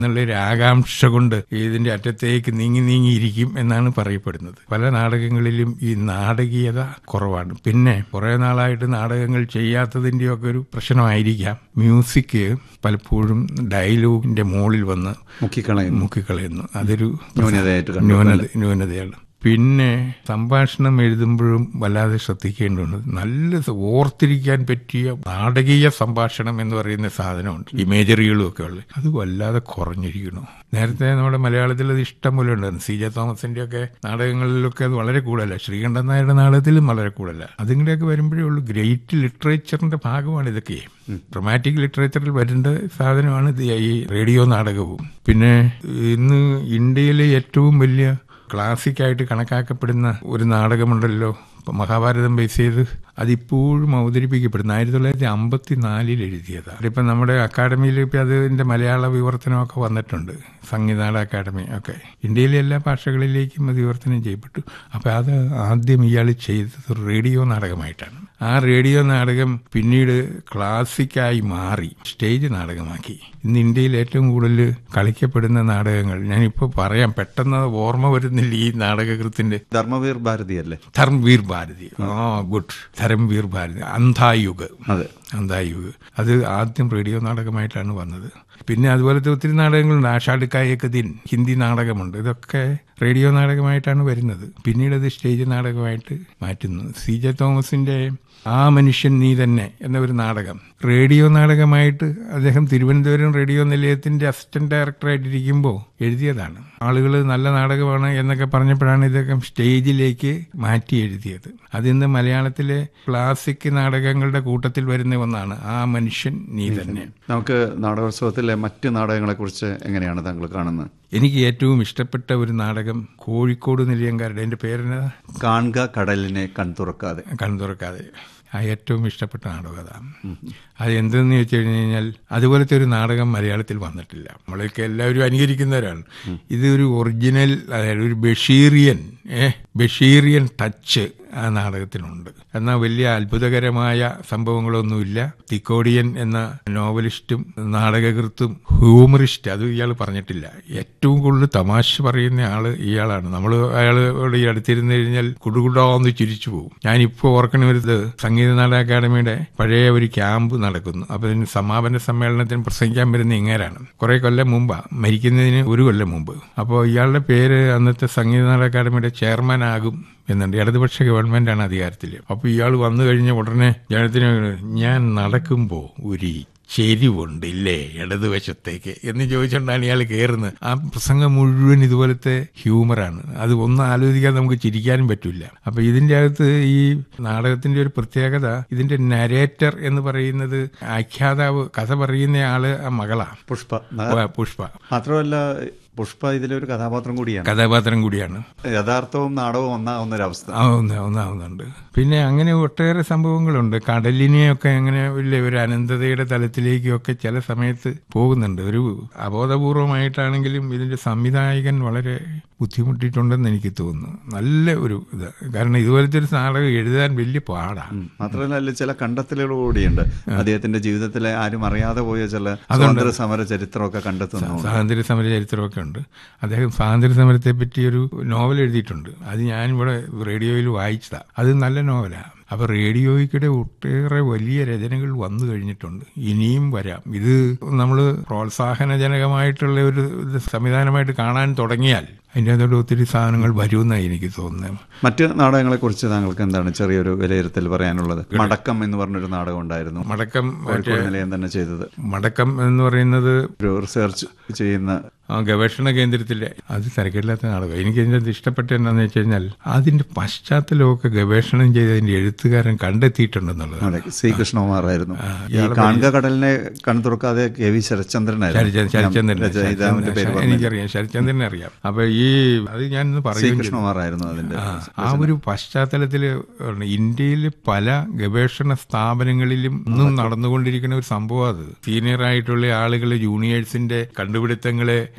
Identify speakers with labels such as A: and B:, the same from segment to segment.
A: എന്നുള്ളൊരു ആകാംക്ഷ കൊണ്ട് ഇതിന്റെ അറ്റത്തേക്ക് നീങ്ങി നീങ്ങിയിരിക്കും എന്നാണ് പറയപ്പെടുന്നത് പല നാടകങ്ങളിലും ഈ നാടകീയത കുറവാണ് പിന്നെ കുറെ നാളായിട്ട് നാടകങ്ങൾ ചെയ്യാത്തതിൻ്റെയൊക്കെ ഒരു പ്രശ്നമായിരിക്കാം മ്യൂസിക് പലപ്പോഴും ഡയലോഗിന്റെ മുകളിൽ വന്ന്
B: മുക്കിക്കളയുന്നു
A: മുക്കിക്കളയുന്നു അതൊരു
B: ന്യൂനതയായിട്ട് കണ്ടു
A: ന്യൂനത ന്യൂനതയാണ് പിന്നെ സംഭാഷണം എഴുതുമ്പോഴും വല്ലാതെ ശ്രദ്ധിക്കേണ്ടതുണ്ട് നല്ല സ- ഓർത്തിരിക്കാൻ പറ്റിയ നാടകീയ സംഭാഷണം എന്ന് പറയുന്ന സാധനമുണ്ട് ഇമേജറികളും ഒക്കെ ഉള്ളത് അത് വല്ലാതെ കുറഞ്ഞിരിക്കണു നേരത്തെ നമ്മുടെ മലയാളത്തിൽ അത് ഇഷ്ടം പോലെ ഉണ്ടായിരുന്നു സി ജെ തോമസിന്റെ ഒക്കെ നാടകങ്ങളിലൊക്കെ അത് വളരെ കൂടുതലല്ല ശ്രീകണ്ഠൻ നായരുടെ നാടകത്തിലും വളരെ കൂടുതലല്ല അതിങ്ങനെയൊക്കെ വരുമ്പോഴേ ഉള്ളൂ ഗ്രേറ്റ് ലിറ്ററേച്ചറിന്റെ ഭാഗമാണ് ഇതൊക്കെ ഡ്രമാറ്റിക് ലിറ്ററേച്ചറിൽ വരേണ്ട സാധനമാണ് ഇത് ഈ റേഡിയോ നാടകവും പിന്നെ ഇന്ന് ഇന്ത്യയിലെ ഏറ്റവും വലിയ ക്ലാസിക്കായിട്ട് കണക്കാക്കപ്പെടുന്ന ഒരു നാടകമുണ്ടല്ലോ ഇപ്പൊ മഹാഭാരതം ബേസ് ചെയ്ത് അതിപ്പോഴും അവതരിപ്പിക്കപ്പെടുന്നു ആയിരത്തി തൊള്ളായിരത്തി അമ്പത്തി നാലിൽ എഴുതിയതാണ് ഇപ്പം നമ്മുടെ അക്കാഡമിയിൽ ഇപ്പം അതിൻ്റെ മലയാള വിവർത്തനമൊക്കെ വന്നിട്ടുണ്ട് സംഗീതാട അക്കാഡമി ഒക്കെ ഇന്ത്യയിലെ എല്ലാ ഭാഷകളിലേക്കും അത് വിവർത്തനം ചെയ്യപ്പെട്ടു അപ്പം അത് ആദ്യം ഇയാൾ ചെയ്തത് ഒരു റേഡിയോ നാടകമായിട്ടാണ് ആ റേഡിയോ നാടകം പിന്നീട് ക്ലാസിക്കായി മാറി സ്റ്റേജ് നാടകമാക്കി ഇന്ന് ഇന്ത്യയിൽ ഏറ്റവും കൂടുതൽ കളിക്കപ്പെടുന്ന നാടകങ്ങൾ ഞാനിപ്പോൾ പറയാം പെട്ടെന്ന് ഓർമ്മ വരുന്നില്ല ഈ നാടകകൃത്തിന്റെ
B: ധർമ്മവീർ ഭാരതി അല്ലേ
A: ധർമ്മവീർ ഭാരതി ആ ഗുഡ് ധരംവീർ ഭാരതി അന്ധായുഗ്
B: അതെ
A: അന്തായുഗ് അത് ആദ്യം റേഡിയോ നാടകമായിട്ടാണ് വന്നത് പിന്നെ അതുപോലത്തെ ഒത്തിരി നാടകങ്ങളുണ്ട് ആഷാടുക്കായൊക്കെ ദിൻ ഹിന്ദി നാടകമുണ്ട് ഇതൊക്കെ റേഡിയോ നാടകമായിട്ടാണ് വരുന്നത് പിന്നീട് അത് സ്റ്റേജ് നാടകമായിട്ട് മാറ്റുന്നു സി ജെ തോമസിന്റെ ആ മനുഷ്യൻ നീ തന്നെ എന്ന ഒരു നാടകം റേഡിയോ നാടകമായിട്ട് അദ്ദേഹം തിരുവനന്തപുരം റേഡിയോ നിലയത്തിന്റെ അസിസ്റ്റന്റ് ഡയറക്ടറായിട്ടിരിക്കുമ്പോൾ എഴുതിയതാണ് ആളുകൾ നല്ല നാടകമാണ് എന്നൊക്കെ പറഞ്ഞപ്പോഴാണ് ഇതൊക്കെ സ്റ്റേജിലേക്ക് മാറ്റി എഴുതിയത് അതിന്ന് മലയാളത്തിലെ ക്ലാസിക് നാടകങ്ങളുടെ കൂട്ടത്തിൽ വരുന്ന ഒന്നാണ് ആ മനുഷ്യൻ നീ തന്നെ
B: നമുക്ക് നാടകോത്സവത്തിലെ മറ്റ് നാടകങ്ങളെ കുറിച്ച് എങ്ങനെയാണ് താങ്കൾ കാണുന്നത്
A: എനിക്ക് ഏറ്റവും ഇഷ്ടപ്പെട്ട ഒരു നാടകം കോഴിക്കോട് നിലയങ്കാരുടെ എൻ്റെ പേരെന്നാ
B: കാണുക കടലിനെ കൺതുറക്കാതെ
A: കണ്ണു തുറക്കാതെ ആ ഏറ്റവും ഇഷ്ടപ്പെട്ട നാടകം അതാണ് അത് എന്തെന്ന് ചോദിച്ചു കഴിഞ്ഞു കഴിഞ്ഞാൽ അതുപോലത്തെ ഒരു നാടകം മലയാളത്തിൽ വന്നിട്ടില്ല നമ്മളൊക്കെ എല്ലാവരും അനുകരിക്കുന്നവരാണ് ഇത് ഒരു ഒറിജിനൽ അതായത് ഒരു ബഷീറിയൻ ഏ ബഷീറിയൻ ടച്ച് ആ നാടകത്തിനുണ്ട് എന്നാൽ വലിയ അത്ഭുതകരമായ സംഭവങ്ങളൊന്നുമില്ല തിക്കോടിയൻ എന്ന നോവലിസ്റ്റും നാടകകൃത്തും ഹ്യൂമറിസ്റ്റ് അത് ഇയാൾ പറഞ്ഞിട്ടില്ല ഏറ്റവും കൂടുതൽ തമാശ പറയുന്ന ആള് ഇയാളാണ് നമ്മൾ അയാളോട് ഈ അടുത്തിരുന്ന് കഴിഞ്ഞാൽ കുടുകുടാന്ന് ചിരിച്ചു പോകും ഞാനിപ്പോൾ ഓർക്കണ വരുന്നത് സംഗീത നാടക അക്കാദമിയുടെ പഴയ ഒരു ക്യാമ്പ് നടക്കുന്നു അപ്പൊ ഇതിന് സമാപന സമ്മേളനത്തിന് പ്രസംഗിക്കാൻ വരുന്ന ഇങ്ങേരാണ് കുറെ കൊല്ലം മുമ്പാ മരിക്കുന്നതിന് ഒരു കൊല്ലം മുമ്പ് അപ്പോൾ ഇയാളുടെ പേര് അന്നത്തെ സംഗീത നാടക അക്കാദമിയുടെ ചെയർമാൻ ആകും എന്നുണ്ട് ഇടതുപക്ഷ ഗവൺമെന്റാണ് അധികാരത്തിൽ അപ്പൊ ഇയാൾ വന്നു കഴിഞ്ഞ ഉടനെ ജനത്തിന് ഞാൻ നടക്കുമ്പോ ഒരു ചെരിവുണ്ട് ഇല്ലേ ഇടതുവശത്തേക്ക് എന്ന് ചോദിച്ചുകൊണ്ടാണ് ഇയാൾ കയറുന്നത് ആ പ്രസംഗം മുഴുവൻ ഇതുപോലത്തെ ഹ്യൂമറാണ് അത് ഒന്നും ആലോചിക്കാതെ നമുക്ക് ചിരിക്കാനും പറ്റില്ല അപ്പൊ ഇതിന്റെ അകത്ത് ഈ നാടകത്തിന്റെ ഒരു പ്രത്യേകത ഇതിന്റെ നരേറ്റർ എന്ന് പറയുന്നത് ആഖ്യാതാവ് കഥ പറയുന്ന ആള് ആ മകളാ
B: പുഷ്പ
A: പുഷ്പ
B: മാത്രമല്ല പുഷ്പ ഇതിലൊരു കഥാപാത്രം കൂടിയാണ്
A: കഥാപാത്രം കൂടിയാണ്
B: യഥാർത്ഥവും നാടകവും ഒന്നാവുന്ന ഒരു അവസ്ഥ
A: ആവുന്ന ഒന്നാവുന്നുണ്ട് പിന്നെ അങ്ങനെ ഒട്ടേറെ സംഭവങ്ങളുണ്ട് കടലിനെയൊക്കെ അങ്ങനെ വലിയ ഒരു അനന്തതയുടെ തലത്തിലേക്കൊക്കെ ചില സമയത്ത് പോകുന്നുണ്ട് ഒരു അബോധപൂർവമായിട്ടാണെങ്കിലും ഇതിന്റെ സംവിധായകൻ വളരെ ബുദ്ധിമുട്ടിയിട്ടുണ്ടെന്ന് എനിക്ക് തോന്നുന്നു നല്ല ഒരു ഇത് കാരണം ഇതുപോലത്തെ ഒരു നാടകം എഴുതാൻ വലിയ പാടാണ്
B: മാത്രമല്ല അതിൽ ചില കണ്ടെത്തലുകൾ കൂടിയുണ്ട് അദ്ദേഹത്തിന്റെ ജീവിതത്തിലെ ആരും അറിയാതെ പോയ ചില സ്വാതന്ത്ര്യ സമര ചരിത്രമൊക്കെ കണ്ടെത്തുന്നു
A: സ്വാതന്ത്ര്യ സമര ചരിത്രമൊക്കെ ഉണ്ട് അദ്ദേഹം സ്വാതന്ത്ര്യ സമരത്തെ പറ്റി ഒരു നോവൽ എഴുതിയിട്ടുണ്ട് അത് ഞാനിവിടെ റേഡിയോയിൽ വായിച്ചതാ അത് നല്ല നോവലാണ് അപ്പൊ റേഡിയോയ്ക്കിടെ ഒട്ടേറെ വലിയ രചനകൾ വന്നു കഴിഞ്ഞിട്ടുണ്ട് ഇനിയും വരാം ഇത് നമ്മൾ പ്രോത്സാഹനജനകമായിട്ടുള്ള ഒരു ഇത് സംവിധാനമായിട്ട് കാണാൻ തുടങ്ങിയാൽ അതിൻ്റെ അതോടെ ഒത്തിരി സാധനങ്ങൾ വരുമെന്നാണ് എനിക്ക് തോന്നുന്നത്
B: മറ്റ് നാടകങ്ങളെ കുറിച്ച് താങ്കൾക്ക് എന്താണ് ചെറിയൊരു വിലയിരുത്തൽ പറയാനുള്ളത് മടക്കം എന്ന് പറഞ്ഞൊരു നാടകം ഉണ്ടായിരുന്നു
A: മടക്കം
B: കോഴിക്കോട് നിലയം തന്നെ ചെയ്തത്
A: മടക്കം എന്ന് പറയുന്നത്
B: ഒരു റിസർച്ച് ചെയ്യുന്ന
A: ആ ഗവേഷണ കേന്ദ്രത്തിലെ അത് തിരക്കില്ലാത്ത നാടകം എനിക്ക് ഇതിൻ്റെ ഇഷ്ടപ്പെട്ട എന്താണെന്ന് വെച്ച് കഴിഞ്ഞാൽ അതിന്റെ പശ്ചാത്തലമൊക്കെ ഗവേഷണം ചെയ്ത് അതിന്റെ എഴുത്തുകാരൻ കണ്ടെത്തിയിട്ടുണ്ടെന്നുള്ളത്
B: അതെ സി കൃഷ്ണകുമാറായിരുന്നു ഈ കാണുക കടലിനെ കൺതുറക്കാതെ കെ വി ശരത്ചന്ദ്രനായിരുന്നു
A: ശരചന്ദ്രൻ
B: ഇതാമിന്റെ പേര് പറഞ്ഞു
A: എനിക്കറിയാം ശരചന്ദ്രനെ അറിയാം അപ്പൊ ഈ അത് ഞാൻ
B: സി
A: പറയും
B: കൃഷ്ണകുമാറായിരുന്നു അതിന്റെ
A: ആ, ആ ഒരു പശ്ചാത്തലത്തിൽ ഇന്ത്യയിൽ പല ഗവേഷണ സ്ഥാപനങ്ങളിലും ഇന്നും നടന്നുകൊണ്ടിരിക്കുന്ന ഒരു സംഭവം അത് സീനിയർ ആയിട്ടുള്ള ആളുകൾ ജൂനിയേഴ്സിന്റെ കണ്ടുപിടുത്തങ്ങളെ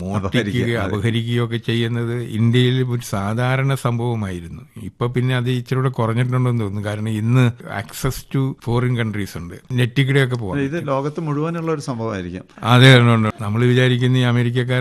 A: മോഷ്ടിക്കുകയോ അപഹരിക്കുകയോ ഒക്കെ ചെയ്യുന്നത് ഇന്ത്യയിൽ ഒരു സാധാരണ സംഭവമായിരുന്നു ഇപ്പൊ പിന്നെ അത് ഇച്ചിരി കൂടെ കുറഞ്ഞിട്ടുണ്ടെന്ന് തോന്നുന്നു കാരണം ഇന്ന് ആക്സസ് ടു ഫോറിൻ കൺട്രീസ് ഉണ്ട് നെറ്റിക്കിടെയൊക്കെ പോകാം
B: ഇത് ലോകത്ത് മുഴുവനുള്ള ഒരു സംഭവമായിരിക്കും
A: അതെ നമ്മൾ വിചാരിക്കുന്ന ഈ അമേരിക്കക്കാർ